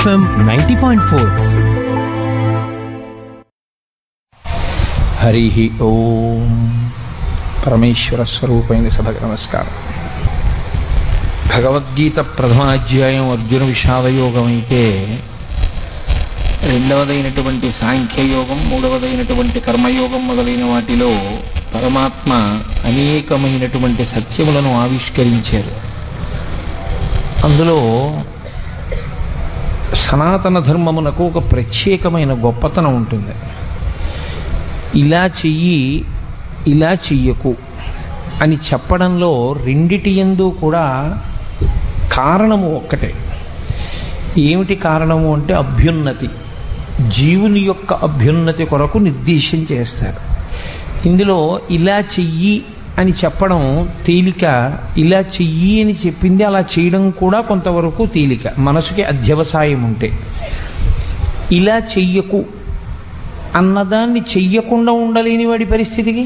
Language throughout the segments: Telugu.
FM ninety point four Hari Om పరమేశ్వర స్వరూపైన సభకు నమస్కారం భగవద్గీత ప్రథమాధ్యాయం అర్జున విషాదయోగం అయితే రెండవదైనటువంటి సాంఖ్యయోగం మూడవదైనటువంటి కర్మయోగం మొదలైన వాటిలో పరమాత్మ అనేకమైనటువంటి సత్యములను ఆవిష్కరించారు అందులో సనాతన ధర్మమునకు ఒక ప్రత్యేకమైన గొప్పతనం ఉంటుంది ఇలా చెయ్యి ఇలా చెయ్యకు అని చెప్పడంలో రెండిటి ఎందు కూడా కారణము ఒక్కటే ఏమిటి కారణము అంటే అభ్యున్నతి జీవుని యొక్క అభ్యున్నతి కొరకు నిర్దేశం చేస్తారు ఇందులో ఇలా చెయ్యి అని చెప్పడం తేలిక ఇలా చెయ్యి అని చెప్పింది అలా చేయడం కూడా కొంతవరకు తేలిక మనసుకి అధ్యవసాయం ఉంటే ఇలా చెయ్యకు అన్నదాన్ని చెయ్యకుండా ఉండలేని వాడి పరిస్థితికి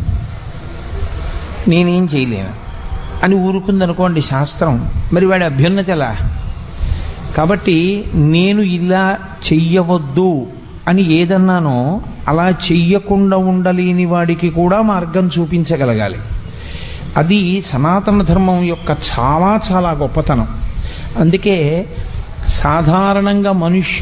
నేనేం చేయలేను అని ఊరుకుందనుకోండి శాస్త్రం మరి వాడి అభ్యున్నతి ఎలా కాబట్టి నేను ఇలా చెయ్యవద్దు అని ఏదన్నానో అలా చెయ్యకుండా ఉండలేని వాడికి కూడా మార్గం చూపించగలగాలి అది సనాతన ధర్మం యొక్క చాలా చాలా గొప్పతనం అందుకే సాధారణంగా మనుష్యు